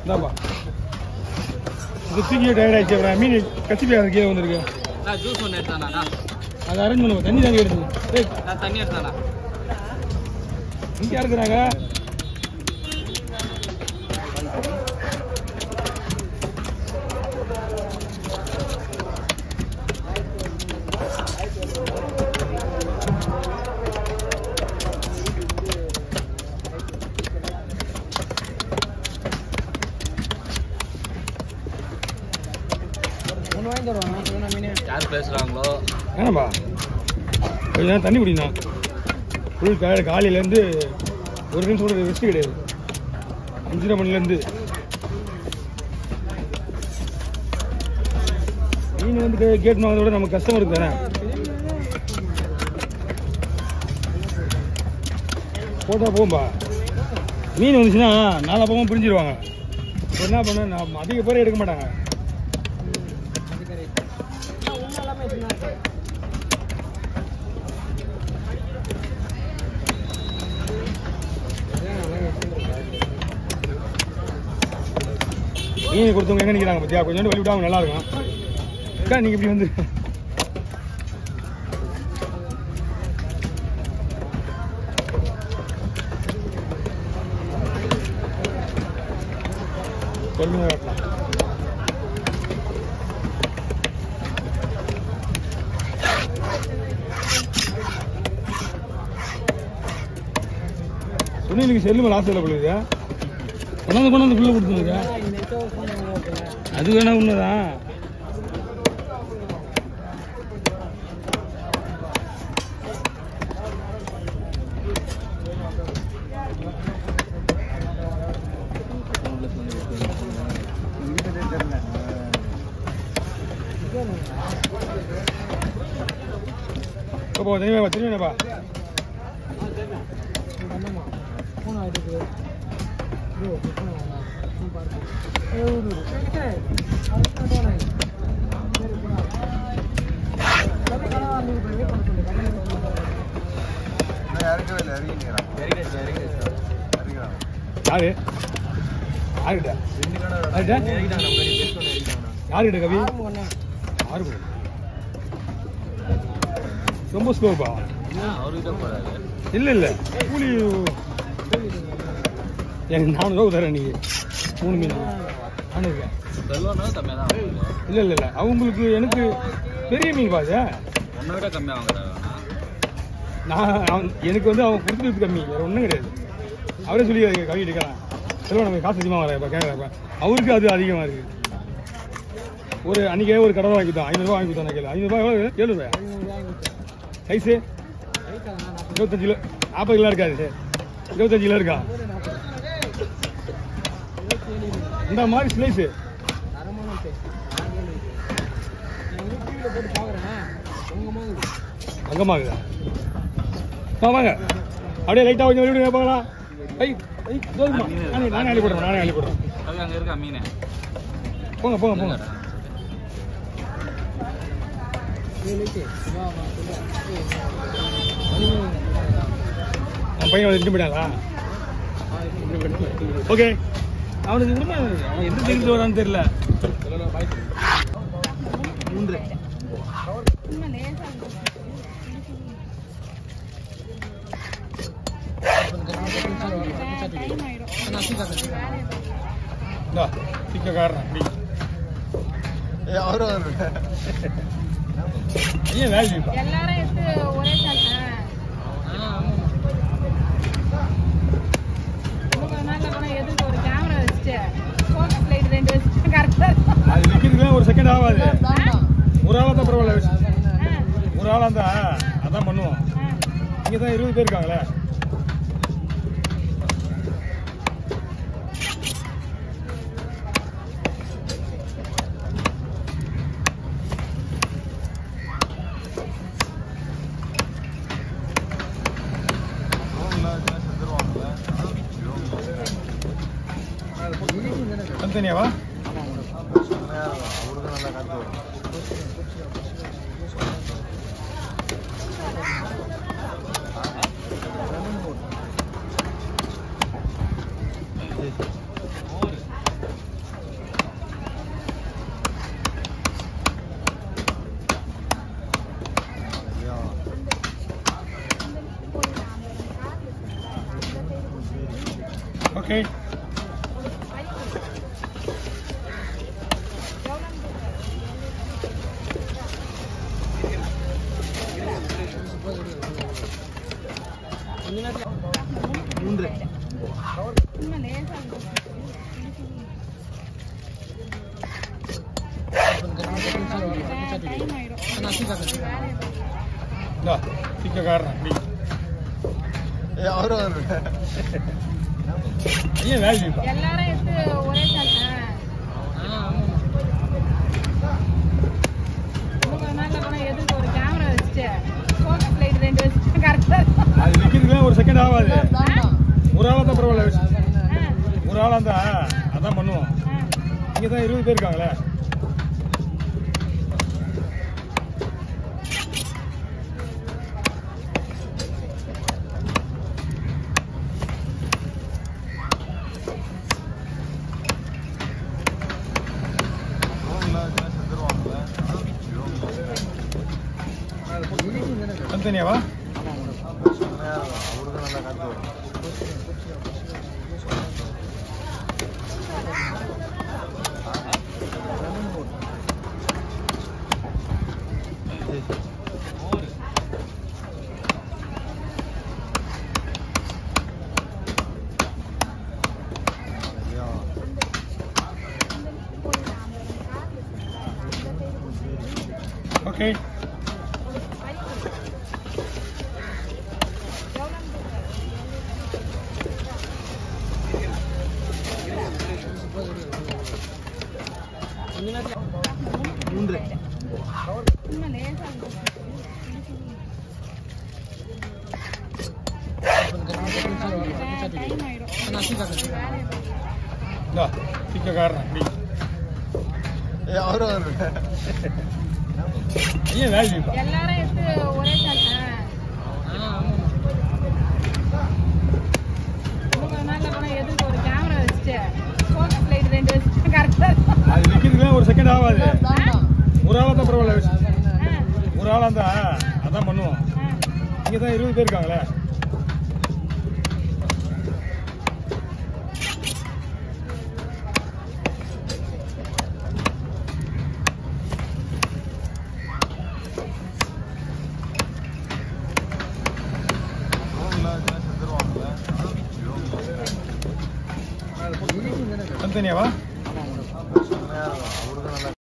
இந்தாப்பா இது தூக்கி டயர்ட் ஆயிடுச்சு அப்புறம் மீன் கத்திப்பி அது கீழே வந்திருக்கு நான் ஜூஸ் ஒன்று எடுத்தானா அதை அரேஞ்ச் பண்ணுவோம் தண்ணி தாங்க எடுத்து ஏய் நான் தண்ணி எடுத்தானா இங்கே இருக்கிறாங்க ஒன்று வாங்கி தருவாங்க சொல்லுண்ணா மீன் யார் பேசுகிறாங்களோ வேணாம்பா கொஞ்ச நேரம் தண்ணி குடிக்கணும் ஃபுல் டயர்டு காலையிலேருந்து ஒரு நிமிஷம் கூட ரெஸ்ட் கிடையாது அஞ்சரை மணிலேருந்து மீன் வந்து கேட்டு வாங்கிறத விட நம்ம கஸ்டமருக்கு தானே போட்டா போகும்பா மீன் வந்துச்சுன்னா நாலா பக்கம் பிரிஞ்சிருவாங்க இப்போ என்ன பண்ண நான் அதிக பேர் எடுக்க மாட்டாங்க உண்மை எல்லாமே சின்ன மீன் கொடுத்தவங்க எங்க நிற்கிறாங்க பத்தியா கொஞ்சோண்டு வழி விட்டாங்க நல்லா இருக்கும் அக்கா நீங்க இப்படி வந்து பொறுமையா வெட்டலாம். சுனிலுக்கு செல்லு மேல ஆசை இல்லை பொழுது கொண்டாந்து கொண்டாந்து புள்ள கொடுத்துருக்க இந்த எச்சோ ஃபோன் ஓகேல அது வேணா உண்மைதான் இப்போ தெரியுமா தெரியுமாப்பா பண்ணமா ஃபோன் ஆகிட்டு ப்ரோ ஃபோன் வாங்க ஃபோன் பாருங்க எழுபது சரி அது யாரு யாருக்கிட்ட யாருக்கிட்ட யாருக்கிட்ட கவி யாரு கூட ரொம்ப ஸ்லோப்பா அவர்கிட்ட போறாரு இல்ல இல்ல கூலி எனக்கு நானூறுவா தரேன் நீ மூணு மீன் நானூறு இருக்கேன் செல்வனா கம்மியாக தான் வாங்குவாங்க இல்ல இல்ல இல்ல அவங்களுக்கு எனக்கு பெரிய மீன் பாது உன்னை விட கம்மியாக வாங்குறாங்க நான் அவன் எனக்கு வந்து அவன் கொடுத்தது கம்மி வேற ஒன்றும் கிடையாது அவரே சொல்லி கவி எடுக்கலாம் செல்வம் நமக்கு காசு அதிகமாக வர இப்போ கேட்குறப்ப அவருக்கு அது அதிகமாக இருக்கு ஒரு அன்றைக்கே ஒரு கடை வாங்கிட்டோம் ஐநூறுரூவா வாங்கி கொடுத்தோம் கேள்வி ஐநூறுரூவா எவ்வளோ ஏழு ரூபாயா சைஸு இருபத்தஞ்சு கிலோ நாற்பது கிலோ இருக்காது இருபத்தஞ்சு கிலோ இருக்கா இந்த மாதிரி ஸ்லைஸு தரமான டேஸ்ட் நான் வந்து டிவியில் போட்டு பார்க்குறேன் உங்கள் மாதிரி அங்கமாகுதா வா வாங்க அப்படியே லைட்டாக கொஞ்சம் வெளியே பார்க்கலாம் ஐ ஐ போதுமா நானே நானே அள்ளி போடுறேன் நானே அள்ளி போடுறேன் அது அங்கே இருக்கா மீன் போங்க போங்க போங்க ஏழு வா வா சொல்லுவேன் அவன் பையன் வந்து போயிட்டாங்களா ஓகே அவனுக்கு விடுமா அவன் எந்த தெரிஞ்சு வரான்னு தெரியல மூன்று இந்தா சிக்க காரணம் அப்படி ஏன் வேல்யூ எல்லாரும் எடுத்து ஒரே சால் கொஞ்ச நாள்ல கூட எதுக்கு ஒரு கேமரா வச்சுட்டு ஃபோக்கஸ் லைட் ரெண்டு வச்சுட்டு கரெக்டா அது வைக்கிறதுக்குலாம் ஒரு செகண்ட் ஆகாது ஒரு ஆளாக தான் பரவாயில்ல ஒரு ஆளாக இருந்தா அதான் பண்ணுவோம் இங்கே தான் இருபது பேர் இருக்காங்களே தனித்தனியாவா ஓகே மூன்று சும்மா லேசா இருக்கும். டைம் ஆயிடும் வேலை இருக்கும். இந்தா சிக்கக்காரன் அப்படி அவரும் ஐயன் வேல்யூ எல்லாரும் எடுத்து ஒரே சால் இன்னும் கொஞ்ச நாள்ல கூட எதுக்கு ஒரு கேமரா வச்சுட்டு ஃபோக்கஸ் லைட் ரெண்டு வச்சுட்டு கரெக்டா இருக்கும் அது வைக்கிறதுக்குலாம் ஒரு செகண்ட் ஆகாது ஒரு ஆளா தான் பரவாயில்ல ஆ, ஒரு ஆளா இருந்தா அதான் பண்ணுவோம் ஆ. இங்க தான் இருபது பேர் இருக்காங்களே தனித்தனியாவா ஓகே மூன்று சும்மா லேசா இருக்கும் டைம் ஆயிடும் வேலை இருக்கும். இந்தா சிக்கக்காரன் அப்படி அவரும் ஐயன் வேல்யூ எல்லாரும் எடுத்து ஒரே சால் இன்னும் கொஞ்ச நாள்ல கூட எதுக்கு ஒரு கேமரா வச்சுட்டு ஃபோக்கஸ் லைட் ரெண்டு வச்சுட்டு கரெக்டா இருக்கும் அது வைக்கிறதுக்குலாம் ஒரு செகண்ட் ஆகாது ஒரு ஆளா தான் பரவாயில்ல ஆ, ஒரு ஆளா இருந்தா அதான் பண்ணுவோம் ஆ. இங்க தான் இருபது பேர் இருக்காங்களே தனித்தனியாவா